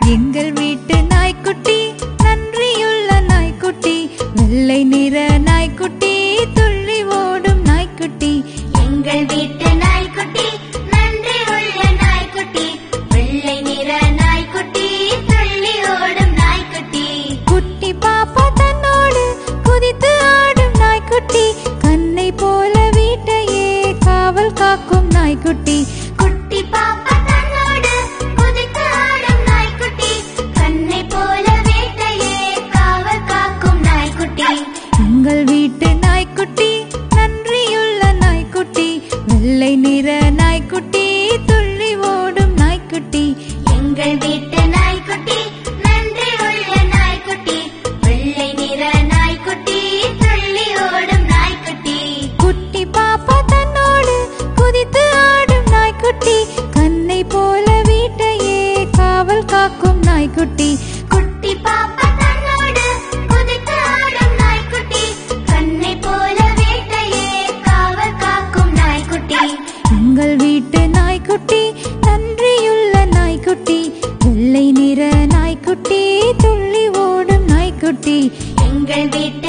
எங்கள் வீட்டு நாய்க்குட்டி நன்றியுள்ள நாய்க்குட்டி வெள்ளை நிற நாய்க்குட்டி துள்ளி ஓடும் நாய்க்குட்டி எங்கள் வீட்டு நாய்க்குட்டி நன்றி உள்ள நாய்க்குட்டி வெள்ளை நிற நாய்க்குட்டி துள்ளி ஓடும் நாய்க்குட்டி குட்டி பாப்பா தன்னோடு குதித்து ஆடும் நாய்க்குட்டி கண்ணை போல வீட்டையே காவல் காக்கும் நாய்க்குட்டி குட்டி பாப்பா தன்னோடு குதித்து ஆடும் நாய்க்குட்டி கண்ணை போல வீட்டையே காவல் காக்கும் நாய்க்குட்டி எங்கள் வீட்டு நாய்க்குட்டி நன்றியுள்ள நாய்க்குட்டி வெள்ளை நிற நாய்க்குட்டி துள்ளி ஓடும் நாய்க்குட்டி எங்கள் வீட்டு நாய்க்குட்டி நன்றி உள்ள நாய்க்குட்டி வெள்ளை நிற நாய்க்குட்டி துள்ளி ஓடும் நாய்க்குட்டி குட்டி பாப்பா தன்னோடு குதித்து ஆடும் நாய்க்குட்டி கண்ணை போல வீட்டையே காவல் காக்கும் நாய்க்குட்டி குட்டி பாப்பா தன்னோடு குதித்து ஆடும் நாய்க்குட்டி கண்ணை போல வீட்டையே காவல் காக்கும் நாய்க்குட்டி எங்கள் வீட்டு நாய்க்குட்டி நன்றியுள்ள நாய்க்குட்டி வெள்ளை நிற நாய்க்குட்டி துள்ளி ஓடும் நாய்க்குட்டி எங்கள் வீட்டு